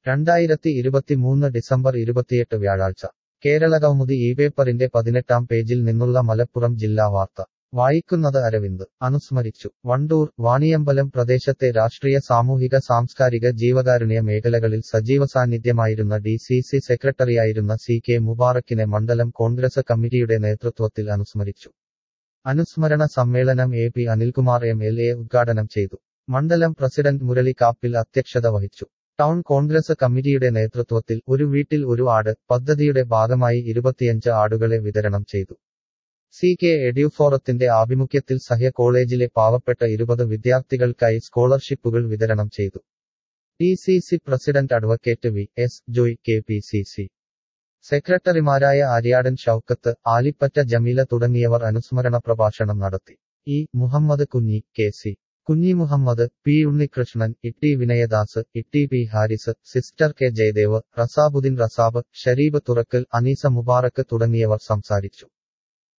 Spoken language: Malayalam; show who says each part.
Speaker 1: രണ്ടായിരത്തി ഇരുപത്തിമൂന്ന് ഡിസംബർ ഇരുപത്തിയെട്ട് വ്യാഴാഴ്ച കേരളകൗമുദി ഈ പേപ്പറിന്റെ പതിനെട്ടാം പേജിൽ നിന്നുള്ള മലപ്പുറം ജില്ലാ വാർത്ത വായിക്കുന്നത് അരവിന്ദ് അനുസ്മരിച്ചു വണ്ടൂർ വാണിയമ്പലം പ്രദേശത്തെ രാഷ്ട്രീയ സാമൂഹിക സാംസ്കാരിക ജീവകാരുണ്യ മേഖലകളിൽ സജീവ സാന്നിധ്യമായിരുന്ന ഡി സി സി സെക്രട്ടറിയായിരുന്ന സി കെ മുബാറക്കിനെ മണ്ഡലം കോൺഗ്രസ് കമ്മിറ്റിയുടെ നേതൃത്വത്തിൽ അനുസ്മരിച്ചു അനുസ്മരണ സമ്മേളനം A P Anilkumar M L A ഉദ്ഘാടനം ചെയ്തു മണ്ഡലം പ്രസിഡന്റ് മുരളി കാപ്പിൽ അധ്യക്ഷത വഹിച്ചു ടൗൺ കോൺഗ്രസ് കമ്മിറ്റിയുടെ നേതൃത്വത്തിൽ ഒരു വീട്ടിൽ ഒരു ആട് പദ്ധതിയുടെ ഭാഗമായി ഇരുപത്തിയഞ്ച് ആടുകളെ വിതരണം ചെയ്തു സി കെ എഡ്യൂഫോറത്തിന്റെ ആഭിമുഖ്യത്തിൽ സഹ്യ കോളേജിലെ പാവപ്പെട്ട ഇരുപത് വിദ്യാർത്ഥികൾക്കായി സ്കോളർഷിപ്പുകൾ വിതരണം ചെയ്തു D C C president advocate V S Joy K P C C സെക്രട്ടറിമാരായ ആര്യാടൻ ഷൌക്കത്ത് ആലിപ്പറ്റ ജമീല തുടങ്ങിയവർ അനുസ്മരണ പ്രഭാഷണം നടത്തി ഇ മുഹമ്മദ് കുഞ്ഞി K C Kunhi Muhammad P Unnikrishnan Itty Vinayadas Itty P Haris sister K Jayadev Rasabuddin Rasab Shareeb Thurakkal Aneesa Mubarak തുടങ്ങിയവർ സംസാരിച്ചു